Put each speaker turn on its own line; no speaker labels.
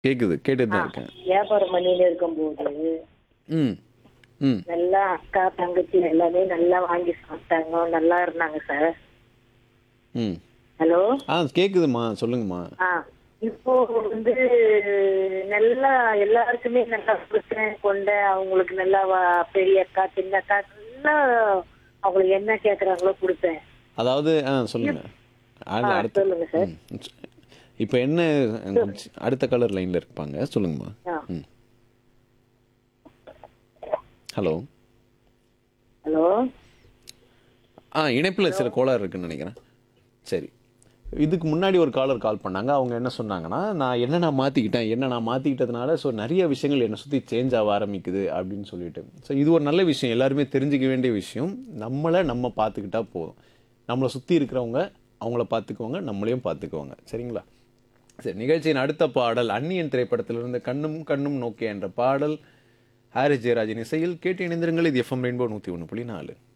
கேட்குது கேட்டுட்டு தான் இருக்கேன்
வியாபாரம் பண்ணிட்டு இருக்கும்போது
ம் ம்
நல்லா அக்கா தங்கச்சி எல்லாமே நல்லா வாங்கி சாப்பிட்டாங்க நல்லா இருந்தாங்க சார்
ம்
ஹலோ
ஆ கேட்குதுமா சொல்லுங்கம்மா
ஆ இப்போ வந்து நல்லா எல்லாருக்குமே நல்லா கொடுத்தேன் கொண்டேன் அவங்களுக்கு நல்லா வா- பெரிய அக்கா சின்ன அக்கா நல்லா அவங்களுக்கு என்ன கேக்குறாங்களோ கொடுத்தேன்
அதாவது ஆ சொல்லுங்க ஆ,
ஆ,
அடுத்த
சொல்லுங்க சார்.
ம். இப்போ என்ன அடுத்த கலர் லைனில் இருப்பாங்க சொல்லுங்கம்மா
ஆ.
ம் ஹலோ
ஹலோ
ஆ இணைப்பில் சில கோளாறு இருக்குன்னு நினைக்கிறேன் சரி இதுக்கு முன்னாடி ஒரு காலர் கால் பண்ணாங்க அவங்க என்ன சொன்னாங்கன்னா நான் என்ன நான் மாற்றிக்கிட்டேன் என்ன நான் மாற்றிக்கிட்டதுனால ஸோ நிறைய விஷயங்கள் என்னை சுற்றி சேஞ்ச் ஆக ஆரம்பிக்குது அப்படின்னு சொல்லிட்டு ஸோ இது ஒரு நல்ல விஷயம் எல்லாருமே தெரிஞ்சுக்க வேண்டிய விஷயம் நம்மளை நம்ம பார்த்துக்கிட்டா போதும் நம்மளை சுற்றி இருக்கிறவங்க அவங்கள பார்த்துக்குவாங்க நம்மளையும் பார்த்துக்குவாங்க சரிங்களா சரி நிகழ்ச்சியின் அடுத்த பாடல் அந்நியன் திரைப்படத்திலிருந்து கண்ணும் கண்ணும் நோக்கே என்ற பாடல் ஹாரிஸ் ஜெயராஜின் இசையில் கேட்டு இணைந்திருங்கள் இது எஃப்எம் ரெயின்போ நூற்றி ஒன்று புள்ளி நாலு